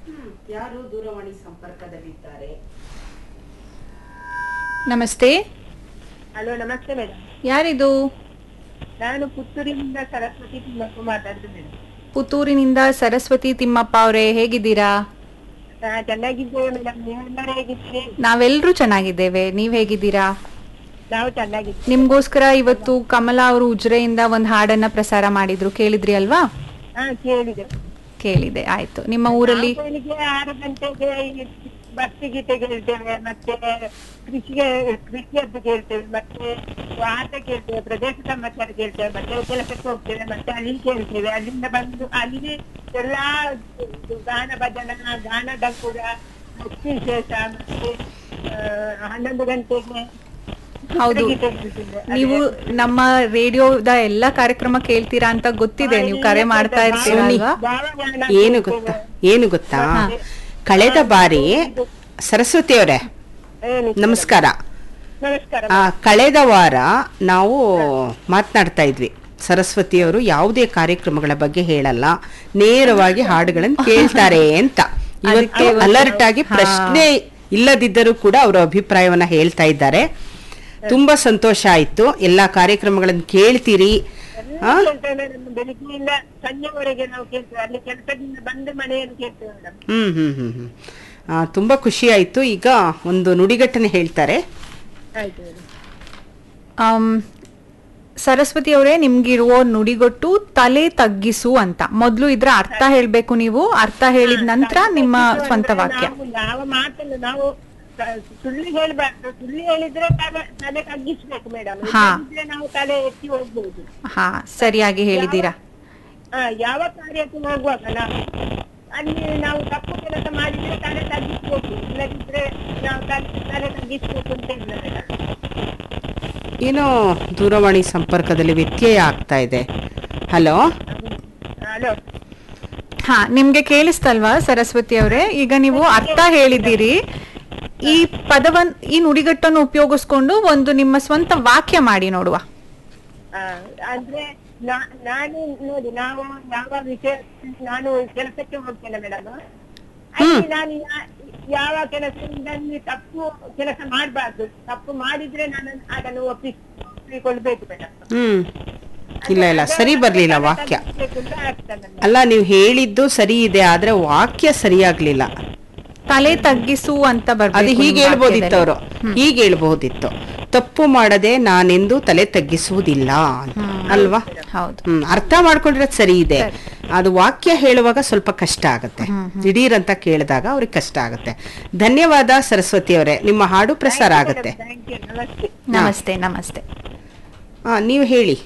ಹ್ಮ್ ಯಾರು ದೂರವಾಣಿ ಸಂಪರ್ಕದಲ್ಲಿದ್ದಾರೆ ನಮಸ್ತೆ ಹಲೋ ನಮಸ್ತೆ ಮೇಡಮ್ ಯಾರಿದು ನಾನು ಪುತ್ತೂರಿನಿಂದ ಸರಸ್ವತಿ ತಿಮ್ಮಪ್ಪ ಮಾತಾಡ್ತೀನಿ ಮೇಡಮ್ ಪುತ್ತೂರಿನಿಂದ ಸರಸ್ವತಿ ತಿಮ್ಮಪ್ಪ ಅವರೇ ಹೇಗಿದ್ದೀರಾ ನಾ ಚೆನ್ನಾಗಿದ್ದೇವೆ ಮೇಡಮ್ ನೀವೆಲ್ಲರೂ ಹೇಗಿದ್ದೀರಿ ನಾವೆಲ್ಲರೂ ಚೆನ್ನಾಗಿದ್ದೇವೆ ನೀವ್ ಹೇಗಿದ್ದೀರಾ ನಾವು ಚೆನ್ನಾಗಿದ್ದೀವಿ ನಿಮ್ಗೋಸ್ಕರ ಇವತ್ತು ಕಮಲಾ ಅವರು ಉಜ್ರೆಯಿಂದ ಒಂದು ಹಾಡನ್ನ ಪ್ರಸಾರ ಮಾಡಿದ್ರು ಕೇಳಿದ್ರಿ ಅಲ್ವಾ ಹಾ ಕೇಳಿದೆ ಕೇಳಿದೆ ಆಯ್ತು ನಿಮ್ಮ ಊರಲ್ಲಿ ನಾವು ಬೆಳಿಗ್ಗೆ ಆರು ಗಂಟೆಗೆ ಈ ಭಕ್ತಿ ಗೀತೆ ಕೇಳ್ತೇವೆ ಮತ್ತೆ ಕೃಷಿಗೆ ಕೃಷಿಯದ್ದು ಕೇಳ್ತೇವೆ ಮತ್ತೆ ಆಟ ಕೇಳ್ತೇವೆ ಪ್ರದೇಶ ಸಮಾಚಾರ ಕೇಳ್ತೇವೆ ಮತ್ತೆ ಕೆಲಸಕ್ಕೆ ಹೋಗ್ತೇವೆ ಮತ್ತೆ ಅಲ್ಲಿ ಕೇಳ್ತೇವೆ ಅಲ್ಲಿಂದ ಬಂದು ಅಲ್ಲಿ ಎಲ್ಲಾ ಇದು ಗಾನ ಭಜನ ಗಾನ ಡಂಕುರ ಭಕ್ತಿ ವಿಶೇಷ ಮತ್ತೆ ಆ, ಹನ್ನೊಂದು ಗಂಟೆಗೆ ಹೌದು. ಚಿತ್ರಗೀತೆ ಕೇಳ್ತೇವೆ. ನೀವು ನಮ್ಮ ರೇಡಿಯೋದ ಎಲ್ಲ ಕಾರ್ಯಕ್ರಮ ಕೇಳ್ತೀರಾ ಅಂತ ಗೊತ್ತಿದೆ ನೀವು ಕರೆ ಮಾಡ್ತಾ ಇರ್ತೀರಾ ಅಲ್ವಾ ಭಾವಗಾನ ಏನು ಕೇಳ್ತೇವೆ. ಗೊತ್ತಾ ಏನು ಗೊತ್ತಾ ಕಳೆದ ಬಾರಿ ಸರಸ್ವತಿ ಅವರೇ ಹೇಳಿ. ನಮಸ್ಕಾರ ನಮಸ್ಕಾರ ಆ, ಕಳೆದ ವಾರ ನಾವು ಮಾತನಾಡ್ತಾ ಇದ್ವಿ ಸರಸ್ವತಿಯವರು ಯಾವುದೇ ಕಾರ್ಯಕ್ರಮಗಳ ಬಗ್ಗೆ ಹೇಳಲ್ಲ ನೇರವಾಗಿ ಹಾಡುಗಳನ್ನು ಕೇಳ್ತಾರೆ ಅಂತ ಇವತ್ತು ಅದಕ್ಕೆ ಒಂದು- ಅಲರ್ಟ್ ಆಗಿ ಹಾ. ಪ್ರಶ್ನೆ ಇಲ್ಲದಿದ್ದರೂ ಕೂಡ ಅವರ ಅಭಿಪ್ರಾಯವನ್ನ ಹೇಳ್ತಾ ಇದ್ದಾರೆ ತುಂಬಾ ಸಂತೋಷ ಆಯ್ತು ಎಲ್ಲಾ ಕಾರ್ಯಕ್ರಮಗಳನ್ನು ಕೇಳ್ತೀರಿ ಆ? ಕೇಳ್ತೇವೆ ಮೇಡಮ್ ಬೆಳಿಗ್ಗೆಯಿಂದ ಸಂಜೆವರೆಗೆ ನಾವು ಕೇಳ್ತೇವೆ ಅಲ್ಲಿ ಕೆಲಸದಿಂದ ಬಂದು ಮನೆಯನ್ನು ಕೇಳ್ತೇವೆ ಮೇಡಮ್ ಹ್ಮ್ ಹ್ಮ್ ಹ್ಮ್ ಹ್ಮ್ ಆ, ತುಂಬಾ ಖುಷಿ ಆಯ್ತು ಈಗ ಒಂದು ನುಡಿಗಟ್ಟನೆ ಹೇಳ್ತಾರೆ ಆಯ್ತು ಮೇಡಮ್ ಆಮ್, ಸರಸ್ವತಿ ಅವರೇ ನಿಮ್ಗಿರುವ ನುಡಿಗೊಟ್ಟು ತಲೆ ತಗ್ಗಿಸು ಅಂತ ಮೊದ್ಲು ಇದ್ರ ಅರ್ಥ ಹೇಳ್ಬೇಕು ನೀವು ಅರ್ಥ ಹೇಳಿದ ನಂತರ ನಿಮ್ಮ ಸ್ವಂತ ವಾಕ್ಯ ನಾವು ಯಾವ ಮಾತನ್ನು ನಾವು ಸ- ಸುಳ್ಳು ಹೇಳ್ಬಾರ್ದು ಸುಳ್ಳು ಹೇಳಿದ್ರೆ ತಲೆ ತಲೆ ತಗ್ಗಿಸ್ಬೇಕು ಮೇಡಮ್ ಹಾ. ಇಲ್ಲದಿದ್ರೆ ನಾವು ತಲೆ ಎತ್ತಿ ಹೋಗ್ಬೋದು ಹಾ ಸರಿಯಾಗಿ ಹೇಳಿದ್ದೀರಾ ಆ, ಯಾವ ಕಾರ್ಯಕ್ಕೆ ಹೋಗುವಾಗ ನಾವು ಅಲ್ಲಿ ನಾವು ತಪ್ಪು ಕೆಲಸ ಮಾಡಿದ್ರೆ ತಲೆ ತಗ್ಗಿಸ್ಬೇಕು ಇಲ್ಲದಿದ್ರೆ ನಾವು ತಲೆ ತಲೆ ತಗ್ಗಿಸ್ಬೇಕು ಅಂತ ಇಲ್ಲ ಮೇಡಮ್ ಏನೋ ದೂರವಾಣಿ ಸಂಪರ್ಕದಲ್ಲಿ ವ್ಯತ್ಯಯ ಆಗ್ತಾ ಇದೆ ಹಲೋ ಹಲೋ ಹಾ ನಿಮ್ಗೆ ಕೇಳಿಸ್ತಲ್ವಾ ಸರಸ್ವತಿ ಅವರೇ ಈಗ ನೀವು ಅರ್ಥ ಹೇಳಿದ್ದೀರಿ ಈ ಪದವನ್ ಈ ನುಡಿಗಟ್ಟನ್ನು ಉಪಯೋಗಿಸ್ಕೊಂಡು ಒಂದು ನಿಮ್ಮ ಸ್ವಂತ ವಾಕ್ಯ ಮಾಡಿ ನೋಡುವ ಆ, ಅಂದ್ರೆ ನಾ- ನಾನು ನೋಡಿ ನಾವು ಯಾವ ವಿಷಯ ನಾನು ಕೆಲಸಕ್ಕೆ ಹೋಗ್ತೇನೆ ಮೇಡಮ್ ಅಲ್ಲಿ ನಾನು ಯಾ- ಯಾವ ಕೆಲಸದಿಂದ ನೀವು ತಪ್ಪು ಕೆಲಸ ಮಾಡಬಾರ್ದು ತಪ್ಪು ಮಾಡಿದ್ರೆ ನಾನು ಅದನ್ನು ಒಪ್ಪಿಸ್ ಒಪ್ಪಿಕೊಳ್ಬೇಕು ಮೇಡಮ್ ಹ್ಮ್ ಇಲ್ಲ ಇಲ್ಲ ಸರಿ ಬರ್ಲಿಲ್ಲ ವಾಕ್ಯ ಆಗ್ತದೆ ಅಲ್ಲ ನೀವು ಹೇಳಿದ್ದು ಸರಿ ಇದೆ ಆದ್ರೆ ವಾಕ್ಯ ಸರಿಯಾಗ್ಲಿಲ್ಲ ತಲೆ ತಗ್ಗಿಸು ಅಂತ ಅದು ಬರ್ಬೇಕು ಹೀಗೆ ನಿಮ್ಮ ಹೇಳ್ಬೋದಿತ್ತು ಅವರು ವಾಕ್ಯದಲ್ಲಿ. ಹೀಗೆ ಹೇಳ್ಬಹುದಿತ್ತು ತಪ್ಪು ಮಾಡದೆ ನಾನೆಂದು ತಲೆ ತಗ್ಗಿಸುವುದಿಲ್ಲ ಅಂತ. ಅಲ್ವಾ ಹೌದು ಹ್ಮ್ ಅರ್ಥ ಮಾಡ್ಕೊಂಡಿರೋದು ಸರಿ ಇದೆ ಅದು ವಾಕ್ಯ ಹೇಳುವಾಗ ಸ್ವಲ್ಪ ಕಷ್ಟ ಆಗುತ್ತೆ ದಿಢೀರ್ ಅಂತ ಕೇಳಿದಾಗ ಅವ್ರಿಗೆ ಕಷ್ಟ ಆಗುತ್ತೆ ಧನ್ಯವಾದ ಸರಸ್ವತಿ ಅವರೇ ನಿಮ್ಮ ಹಾಡು ಪ್ರಸಾರ ಆಗುತ್ತೆ ಥ್ಯಾಂಕ್ ಯು ನಮಸ್ತೆ ನಮಸ್ತೆ ನಮಸ್ತೆ ಆ, ನೀವು ಹೇಳಿ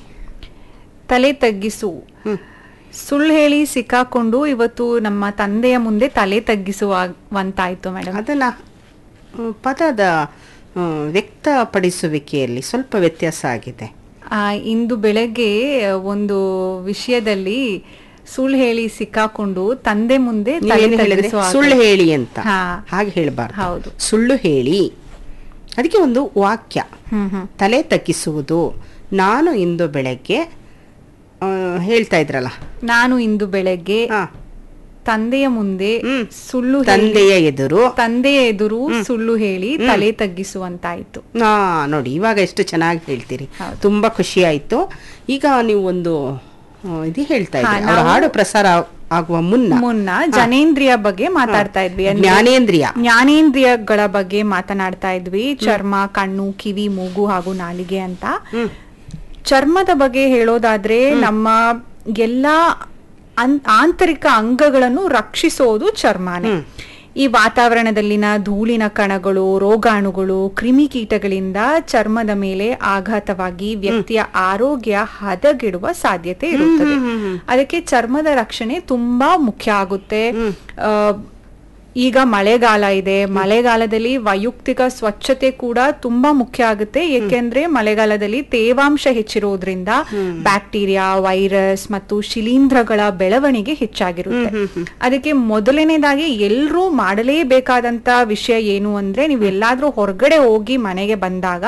ತಲೆ ತಗ್ಗಿಸು ಹ್ಮ್. ಸುಳ್ಳು ಹೇಳಿ ಸಿಕ್ಕಾಕೊಂಡು ಇವತ್ತು ನಮ್ಮ ತಂದೆಯ ಮುಂದೆ ತಲೆ ತಗ್ಗಿಸುವಂತಾಯ್ತು ಮೇಡಮ್ ಅದನ್ನ ಹ್ಮ್, ಪದದ ಹ್ಮ್, ವ್ಯಕ್ತಪಡಿಸುವಿಕೆಯಲ್ಲಿ ಸ್ವಲ್ಪ ವ್ಯತ್ಯಾಸ ಆಗಿದೆ ಆ, ಇಂದು ಬೆಳಗ್ಗೆ ಒಂದು ವಿಷಯದಲ್ಲಿ ಸುಳ್ಳು ಹೇಳಿ ಸಿಕ್ಕಾಕೊಂಡು ತಂದೆ ಮುಂದೆ ತಲೆ ನೀವೇನು ಹೇಳಿದ್ರೆ ತಗ್ಗಿಸುವ ಸುಳ್ಳು ಹೇಳಿ ಅಂತ ಹಾ. ಹಾಗೆ ಹೇಳಬಾರ್ದು ಹೌದು. ಸುಳ್ಳು ಹೇಳಿ ಅದಕ್ಕೆ ಒಂದು ವಾಕ್ಯ ಹ್ಮ್ ಹ್ಮ್ ತಲೆ ತಗ್ಗಿಸುವುದು ನಾನು ಇಂದು ಬೆಳಗ್ಗೆ ಆ, ಹೇಳ್ತಾ ಇದ್ರಲ್ಲ ನಾನು ಇಂದು ಬೆಳಗ್ಗೆ ಹಾ ತಂದೆಯ ಮುಂದೆ ಹ್ಮ್. ಸುಳ್ಳು ಹೇಳಿ ತಂದೆಯ ಎದುರು ತಂದೆಯ ಎದುರು ಸುಳ್ಳು ಹೇಳಿ ತಲೆ ತಗ್ಗಿಸುವಂತಾಯ್ತು ಹಾ ನೋಡಿ ಇವಾಗ ಎಷ್ಟು ಚೆನ್ನಾಗಿ ಹೇಳ್ತೀರಿ ಹೌದು. ತುಂಬಾ ಖುಷಿ ಆಯ್ತು ಈಗ ನೀವು ಒಂದು ಆ, ಇದು ಹೇಳ್ತಾ ಹಾ, ಇದ್ರಿ ಅವ್ರ ನಾವು- ಹಾಡು ಪ್ರಸಾರ ಆ- ಆಗುವ ಮುನ್ನ ಮುನ್ನ ಜನೇಂದ್ರಿಯ ಬಗ್ಗೆ ಮಾತಾಡ್ತಾ ಇದ್ವಿ ಅಂದ್ರೆ ಜ್ಞಾನೇಂದ್ರಿಯ ಜ್ಞಾನೇಂದ್ರಿಯಗಳ ಬಗ್ಗೆ ಮಾತನಾಡ್ತಾ ಇದ್ವಿ ಚರ್ಮ ಕಣ್ಣು ಕಿವಿ ಮೂಗು ಹಾಗೂ ನಾಲಿಗೆ ಅಂತ ಹ್ಮ್ ಚರ್ಮದ ಬಗ್ಗೆ ಹೇಳೋದಾದ್ರೆ ನಮ್ಮ ಎಲ್ಲಾ ಅನ್- ಆಂತರಿಕ ಅಂಗಗಳನ್ನು ರಕ್ಷಿಸೋದು ಚರ್ಮನೇ ಈ ವಾತಾವರಣದಲ್ಲಿನ ಧೂಳಿನ ಕಣಗಳು ರೋಗಾಣುಗಳು ಕ್ರಿಮಿಕೀಟಗಳಿಂದ ಚರ್ಮದ ಮೇಲೆ ಆಘಾತವಾಗಿ ವ್ಯಕ್ತಿಯ ಆರೋಗ್ಯ ಹದಗೆಡುವ ಸಾಧ್ಯತೆ ಇರುತ್ತದೆ ಅದಕ್ಕೆ ಚರ್ಮದ ರಕ್ಷಣೆ ತುಂಬಾ ಮುಖ್ಯ ಆಗುತ್ತೆ ಆ, ಈಗ ಮಳೆಗಾಲ ಇದೆ ಮಳೆಗಾಲದಲ್ಲಿ ವೈಯಕ್ತಿಕ ಸ್ವಚ್ಛತೆ ಕೂಡ ತುಂಬಾ ಮುಖ್ಯ ಆಗುತ್ತೆ ಏಕೆಂದ್ರೆ ಮಳೆಗಾಲದಲ್ಲಿ ತೇವಾಂಶ ಹೆಚ್ಚಿರೋದ್ರಿಂದ ಬ್ಯಾಕ್ಟೀರಿಯಾ ವೈರಸ್ ಮತ್ತು ಶಿಲೀಂಧ್ರಗಳ ಬೆಳವಣಿಗೆ ಹೆಚ್ಚಾಗಿರುತ್ತೆ ಅದಕ್ಕೆ ಮೊದಲನೇದಾಗಿ ಎಲ್ರೂ ಮಾಡಲೇಬೇಕಾದಂತ ವಿಷಯ ಏನು ಅಂದ್ರೆ ನೀವು ಎಲ್ಲಾದ್ರೂ ಹೊರಗಡೆ ಹೋಗಿ ಮನೆಗೆ ಬಂದಾಗ